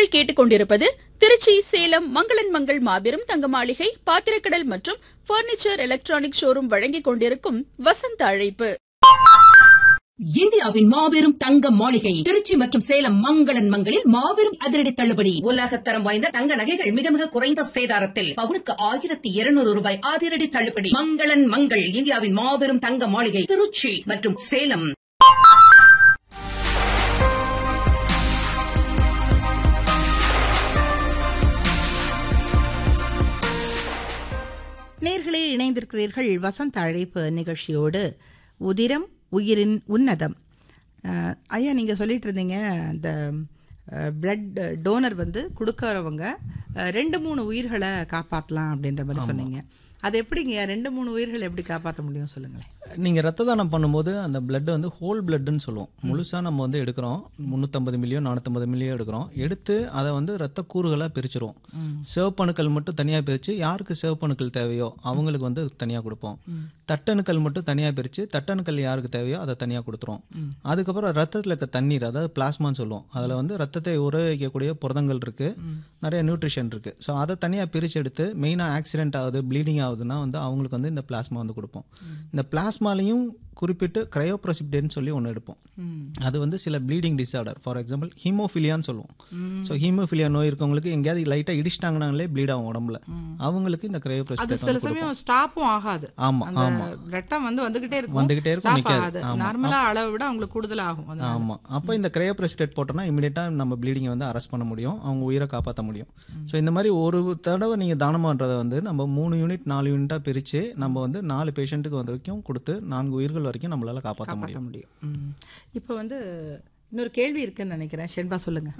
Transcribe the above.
நீங்கள் கேட்டுக்கொண்டிருப்பது திருச்சி சேலம் மங்களன் மங்கள் மாபெரும் தங்க மாளிகை பாத்திரக்கடல் மற்றும் பர்னிச்சர் எலக்ட்ரானிக் ஷோரூம் வழங்கிக் கொண்டிருக்கும் வசந்த அழைப்பு இந்தியாவின் மாபெரும் தங்க மாளிகை திருச்சி மற்றும் சேலம் மங்களன் மங்களில் மாபெரும் அதிரடி தள்ளுபடி உலகத்தரம் வாய்ந்த தங்க நகைகள் மிக மிக குறைந்த சேதாரத்தில் பவுனுக்கு ஆயிரத்தி இருநூறு ரூபாய் அதிரடி தள்ளுபடி மங்களன் மங்கள் இந்தியாவின் மாபெரும் தங்க மாளிகை திருச்சி மற்றும் சேலம் நேர்களே இணைந்திருக்கிறீர்கள் வசந்த அழைப்பு நிகழ்ச்சியோடு உதிரம் உயிரின் உன்னதம் அஹ், ஐயா நீங்கள் சொல்லிட்டு இருந்தீங்க இந்த பிளட் டோனர் வந்து கொடுக்கறவங்க அஹ், ரெண்டு மூணு உயிர்களை காப்பாற்றலாம் அப்படின்ற மாதிரி சொன்னீங்க அது எப்படிங்க ரெண்டு மூணு உயிர்களை எப்படி காப்பாற்ற முடியும் சொல்லுங்களேன் நீங்கள் ரத்த தானம் பண்ணும்போது அந்த blood வந்து ஹோல் பிளட்னு சொல்லுவோம் முழுசாக நம்ம வந்து எடுக்கிறோம் முந்நூற்றம்பது மில்லியன் நானூற்றம்பது மில்லியன் எடுக்கிறோம் எடுத்து அதை வந்து ரத்த கூறுகளாக பிரிச்சிருவோம் சிவப்பணுக்கள் மட்டும் தனியாக பிரித்து யாருக்கு சிவப்பணுக்கள் தேவையோ அவங்களுக்கு வந்து தனியாக கொடுப்போம் தட்டணுக்கள் மட்டும் தனியாக பிரித்து தட்டணுக்கள் யாருக்கு தேவையோ அதை தனியாக கொடுத்துருவோம் அதுக்கப்புறம் ரத்தத்தில் இருக்க தண்ணீர் அதாவது பிளாஸ்மான்னு சொல்லுவோம் அதில் வந்து ரத்தத்தை உற வைக்கக்கூடிய புரதங்கள் இருக்குது நிறைய நியூட்ரிஷன் இருக்குது ஸோ அதை தனியாக பிரித்து எடுத்து மெயினாக ஆக்சிடென்ட் ஆகுது ப்ளீடிங் ஆகுதுன்னா வந்து அவங்களுக்கு வந்து இந்த பிளாஸ்மா வந்து கொடுப்போம் இந்த பிளாஸ்மாலையும் குறிப்பிட்டு கிரையோப்ரசிப்டேன்னு சொல்லி ஒன்று எடுப்போம் அது வந்து சில ப்ளீடிங் டிசார்டர் ஃபார் எக்ஸாம்பிள் ஹீமோஃபிலியான்னு சொல்லுவோம் ஸோ ஹீமோஃபிலியா நோய் இருக்கவங்களுக்கு எங்கேயாவது லைட்டாக இடிச்சிட்டாங்கனாலே ப்ளீட் ஆகும் உடம்புல அவங்களுக்கு இந்த அது கிரையோப்ரசிப்டேட் சில சமயம் ஸ்டாப்பும் ஆகாது ஆமா, அந்த ஆமா. ரத்தம் வந்து வந்துகிட்டே இருக்கும் வந்துகிட்டே இருக்கும், stop நிக்காது. ஆகாது ஆமா. நார்மலா அளவை விட அவங்களுக்கு கூடுதல் ஆகும் அதனால. ஆமா அப்போ இந்த கிரையோப்ரெசிடேட் போட்டோம்னா இமீடியட்டாக நம்ம ப்ளீடிங்கை வந்து அரெஸ்ட் பண்ண முடியும் அவங்க உயிரை காப்பாற்ற முடியும் ஸோ இந்த மாதிரி ஒரு தடவை நீங்கள் தானம் பண்ணுறதை வந்து நம்ம மூணு யூனிட் நாலு யூனிட்டாக பிரித்து நம்ம வந்து நாலு பேஷண்ட்டுக்கு வரைக்கும் கொடுத்து நான்கு உயிர்கள் வரைக்கும் நம்மளால காப்பாற்ற முடியும் காப்பாற்ற முடியும் ம். இப்போ வந்து இன்னொரு கேள்வி இருக்குன்னு நினைக்கிறேன் ஷென்பா சொல்லுங்க